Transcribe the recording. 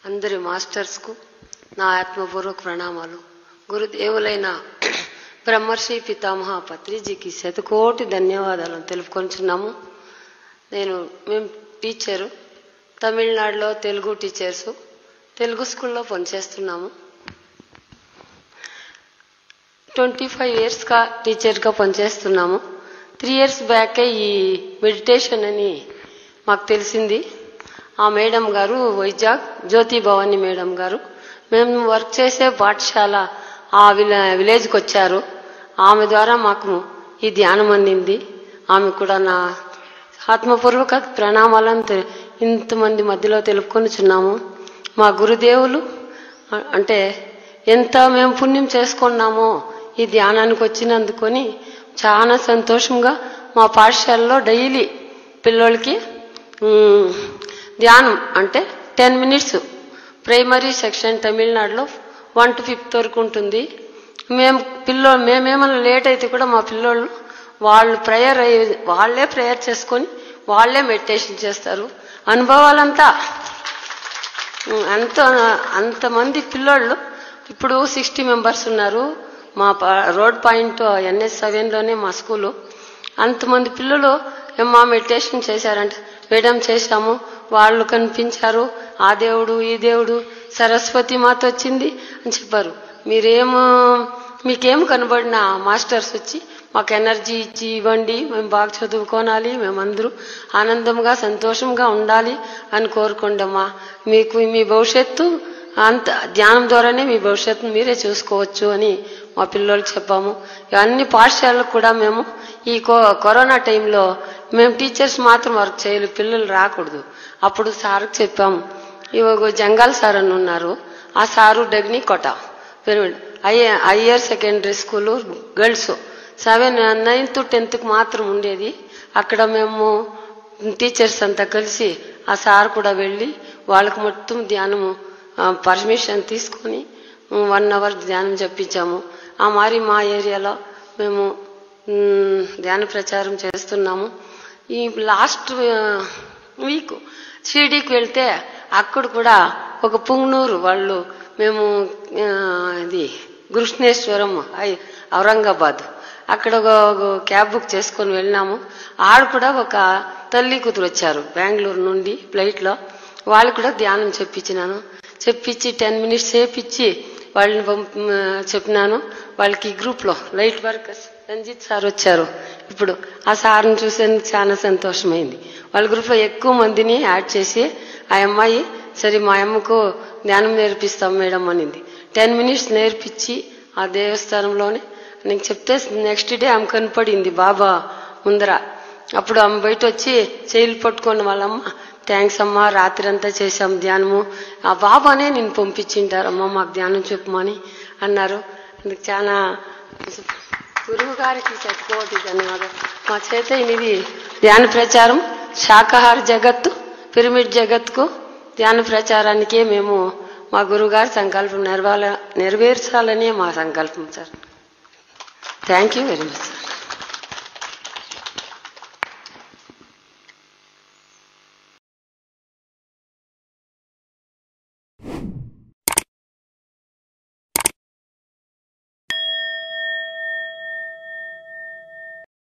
అందరి మాస్టర్స్కు నా ఆత్మపూర్వక ప్రణామాలు గురుదేవులైన బ్రహ్మర్షి పితామహ పత్రిజీకి శతకోటి ధన్యవాదాలను తెలుపుకొంచున్నాము నేను మేము టీచరు తమిళనాడులో తెలుగు టీచర్సు తెలుగు స్కూల్లో పనిచేస్తున్నాము ట్వంటీ ఫైవ్ ఇయర్స్గా టీచర్గా పనిచేస్తున్నాము త్రీ ఇయర్స్ బ్యాకే ఈ మెడిటేషన్ అని మాకు తెలిసింది ఆ మేడం గారు వైజాగ్ జ్యోతి భవాని మేడం గారు మేము వర్క్ చేసే పాఠశాల ఆ విలే విలేజ్కి వచ్చారు ఆమె ద్వారా మాకు ఈ ధ్యానం అందింది ఆమె కూడా నా ఆత్మపూర్వక ప్రణామాలను తె- ఇంతమంది మధ్యలో తెలుపుకొనిచున్నాము మా గురుదేవులు అ- అంటే ఎంత మేము పుణ్యం చేసుకున్నామో ఈ ధ్యానానికి వచ్చినందుకొని చాలా సంతోషంగా మా పాఠశాలలో డైలీ పిల్లోళ్ళకి ఉమ్, ధ్యానం అంటే టెన్ మినిట్స్ ప్రైమరీ సెక్షన్ తమిళనాడులో వన్ టు ఫిఫ్త్ వరకు ఉంటుంది మేము పిల్లో మేమేమన్నా లేట్ అయితే కూడా మా పిల్లోళ్ళు వాళ్ళు ప్రేయర్ అయ్యి వాళ్ళే ప్రేయర్ చేసుకొని వాళ్ళే మెడిటేషన్ చేస్తారు అనుభవాలంతా ఉమ్, అంత అంతమంది పిల్లోళ్ళు ఇప్పుడు సిక్స్టీ మెంబర్స్ ఉన్నారు మా ప- రోడ్ పాయింట్ ఎన్ఎస్ సెవెన్లోనే మా స్కూలు అంతమంది పిల్లలు మా మెడిటేషన్ చేశారంట మేడం చేశాము వాళ్ళు కనిపించారు ఆ దేవుడు ఈ దేవుడు సరస్వతి మాత వచ్చింది అని చెప్పారు మీరేమో మీకేం కనబడిన మాస్టర్స్ వచ్చి మాకు ఎనర్జీ ఇచ్చి ఇవ్వండి మేము బాగా చదువుకోనాలి మేమందరూ ఆనందంగా సంతోషంగా ఉండాలి అని కోరుకోండమ్మా మీకు మీ భవిష్యత్తు అంత ధ్యానం ద్వారానే మీ భవిష్యత్తును మీరే చూసుకోవచ్చు అని మా పిల్లలకు చెప్పాము అన్ని పాఠశాలకు కూడా మేము ఈ కో- కరోనా టైంలో మేము టీచర్స్ మాత్రం వర్క్ చేయాలి పిల్లలు రాకూడదు అప్పుడు సార్కి చెప్పాము ఇవ్వ జంగాల్ సార్ అని ఉన్నారు ఆ సారు డగ్ని కొట పిరమిడ్ ఐఏ higher secondary school girls seven ninth టెన్త్కి మాత్రం ఉండేది అక్కడ మేము టీచర్స్ అంతా కలిసి ఆ సార్ కూడా వెళ్ళి వాళ్ళకి మొత్తం ధ్యానము పర్మిషన్ తీసుకొని వన్ అవర్ ధ్యానం చెప్పించాము ఆ మరి మా ఏరియాలో మేము మ్, ధ్యాన ప్రచారం చేస్తున్నాము ఈ లాస్ట్ వీక్ షిరిడీకి వెళ్తే అక్కడ కూడా ఒక పుంగనూరు వాళ్ళు మేము ఆ, ఇది కృష్ణేశ్వరం ఐ- ఔరంగాబాద్ అక్కడ ఒక ఒక క్యాబ్ బుక్ చేసుకొని వెళ్ళినాము ఆడ కూడా ఒక తల్లి కూతురు వచ్చారు బెంగళూరు నుండి ఫ్లైట్లో వాళ్ళు కూడా ధ్యానం చెప్పించినాను చెప్పించి టెన్ మినిట్స్ చేపించి వాళ్ళని పంప చెప్పినాను వాళ్ళకి గ్రూప్లో లైట్ వర్కర్స్ రంజిత్ సార్ వచ్చారు ఇప్పుడు ఆ సార్ని చూసేందుకు చాలా సంతోషమైంది వాళ్ళ గ్రూప్లో ఎక్కువ మందిని యాడ్ చేసి ఆ అమ్మాయి సరే మా అమ్మకు ధ్యానం నేర్పిస్తాం మేడం అనింది టెన్ మినిట్స్ నేర్పించి ఆ దేవస్థానంలోనే నీకు చెప్తే నెక్స్ట్ డే ఆమె కనపడింది బాబా ముందర అప్పుడు ఆమె బయట వచ్చి చేయిలు పట్టుకొని వాళ్ళమ్మ థ్యాంక్స్ అమ్మా రాత్రి అంతా చేశాం ధ్యానము ఆ బాబానే నేను పంపించింటారమ్మా మాకు ధ్యానం చెప్పమని అన్నారు అందుకు చాలా గురువు గారికి చెప్పుకోవద్దు ధన్యవాదాలు మా చేత ఇది ధ్యాన ప్రచారం శాకాహార జగత్తు పిరమిడ్ జగత్తుకు ధ్యాన ప్రచారానికే మేము మా గురువుగారి సంకల్పం నెరవేల నెరవేర్చాలనే మా సంకల్పం sir thank you very much sir